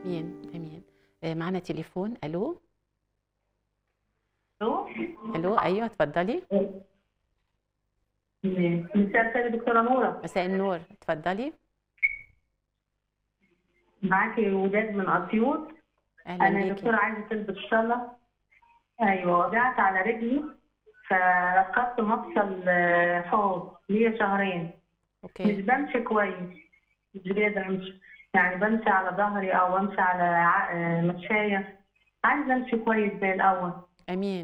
امين امين آه، معنا تليفون الو الو الو ايوه اتفضلي مساء الخير يا دكتوره نوره مساء النور اتفضلي معاكي وداد من اسيوط اهلا انا بيكي دكتوره عايزه تلبس صلاه ايوه وجعت على رجلي فاخدت مفصل آه، حوض ليا شهرين مش اوكي بمشي كويس مش قادرة امشي يعني بمشي على ظهري او بمشي على ع- آه، مشاية عايزه امشي كويس زي الاول امين